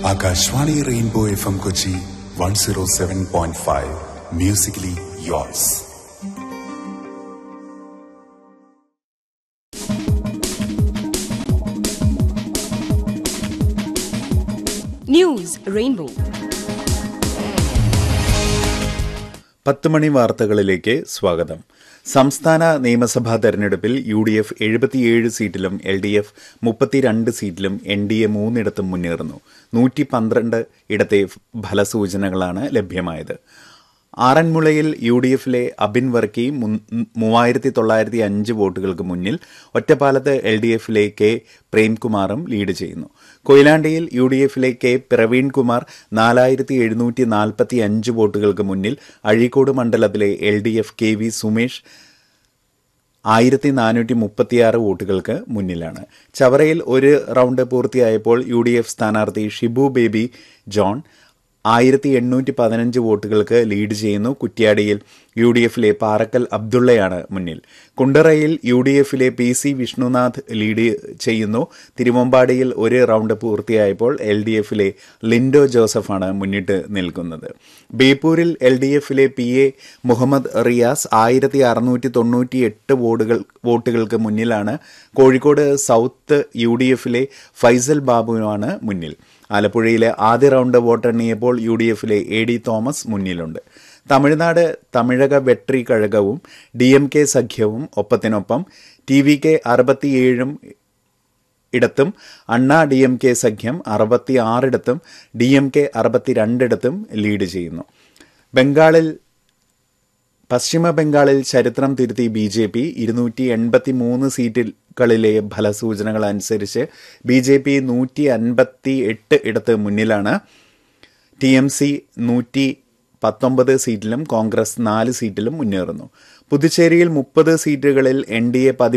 Akashvani Rainbow F M Kochi one zero seven point five musically yours News Rainbow. പത്ത് മണി വാർത്തകളിലേക്ക് സ്വാഗതം സംസ്ഥാന നിയമസഭാ തെരഞ്ഞെടുപ്പിൽ യു ഡി എഫ് എഴുപത്തിയേഴ് സീറ്റിലും എൽ ഡി എഫ് മുപ്പത്തിരണ്ട് സീറ്റിലും എൻ ഡി എ മൂന്നിടത്തും മുന്നേറുന്നു നൂറ്റി പന്ത്രണ്ട് ഇടത്തെ ഫലസൂചനകളാണ് ലഭ്യമായത് ആറന്മുളയിൽ യു ഡി എഫിലെ അബിൻ വർക്കി മൂവായിരത്തി തൊള്ളായിരത്തി അഞ്ച് വോട്ടുകൾക്ക് മുന്നിൽ ഒറ്റപ്പാലത്ത് എൽ ഡി എഫിലെ കെ പ്രേംകുമാറും ലീഡ് ചെയ്യുന്നു കൊയിലാണ്ടിയിൽ യു ഡി എഫിലെ കെ പ്രവീൺകുമാർ നാലായിരത്തി എഴുന്നൂറ്റി നാൽപ്പത്തി അഞ്ച് വോട്ടുകൾക്ക് മുന്നിൽ അഴീക്കോട് മണ്ഡലത്തിലെ L D F K V Sumesh ആയിരത്തി നാനൂറ്റി മുപ്പത്തിയാറ് വോട്ടുകൾക്ക് മുന്നിലാണ് ചവറയിൽ ഒരു റൗണ്ട് പൂർത്തിയായപ്പോൾ യു ഡി എഫ് സ്ഥാനാർത്ഥി ഷിബു ബേബി ജോൺ ആയിരത്തി എണ്ണൂറ്റി പതിനഞ്ച് വോട്ടുകൾക്ക് ലീഡ് ചെയ്യുന്നു കുറ്റ്യാടിയിൽ യു ഡി എഫിലെ പാറക്കൽ അബ്ദുള്ളയാണ് മുന്നിൽ കുണ്ടറയിൽ യു ഡി എഫിലെ പി സി വിഷ്ണുനാഥ് ലീഡ് ചെയ്യുന്നു തിരുവമ്പാടിയിൽ ഒരു റൗണ്ട് പൂർത്തിയായപ്പോൾ എൽ ഡി എഫിലെ ലിൻഡോ ജോസഫാണ് മുന്നിട്ട് നിൽക്കുന്നത് ബേപ്പൂരിൽ എൽ ഡി എഫിലെ പി എ മുഹമ്മദ് റിയാസ് ആയിരത്തി അറുന്നൂറ്റി തൊണ്ണൂറ്റി എട്ട് വോട്ടുകൾ വോട്ടുകൾക്ക് മുന്നിലാണ് കോഴിക്കോട് സൗത്ത് യു ഡി എഫിലെ ഫൈസൽ ബാബുവാണ് മുന്നിൽ ആലപ്പുഴയിലെ ആദ്യ റൗണ്ട് വോട്ടെണ്ണിയപ്പോൾ യു ഡി എഫിലെ എ ഡി തോമസ് മുന്നിലുണ്ട് തമിഴ്നാട് തമിഴക വെട്രി കഴകവും ഡി എം കെ സഖ്യവും ഒപ്പത്തിനൊപ്പം ടി വി കെ അറുപത്തിയേഴും ഇടത്തും അണ്ണാ ഡി എം കെ സഖ്യം അറുപത്തി ആറിടത്തും ഡി എം കെ അറുപത്തിരണ്ടിടത്തും ലീഡ് ചെയ്യുന്നു ബംഗാളിൽ പശ്ചിമ ബംഗാളിൽ ചരിത്രം തിരുത്തി ബി ജെ പി ഇരുന്നൂറ്റി എൺപത്തി മൂന്ന് സീറ്റുകളിലെ ഫലസൂചനകൾ അനുസരിച്ച് ബി ജെ പി നൂറ്റി അൻപത്തി എട്ട് ഇടത്ത് മുന്നിലാണ് ടി എം സി നൂറ്റി പത്തൊമ്പത് സീറ്റിലും കോൺഗ്രസ് നാല് സീറ്റിലും മുന്നേറുന്നു പുതുച്ചേരിയിൽ മുപ്പത് സീറ്റുകളിൽ എൻ ഡി എ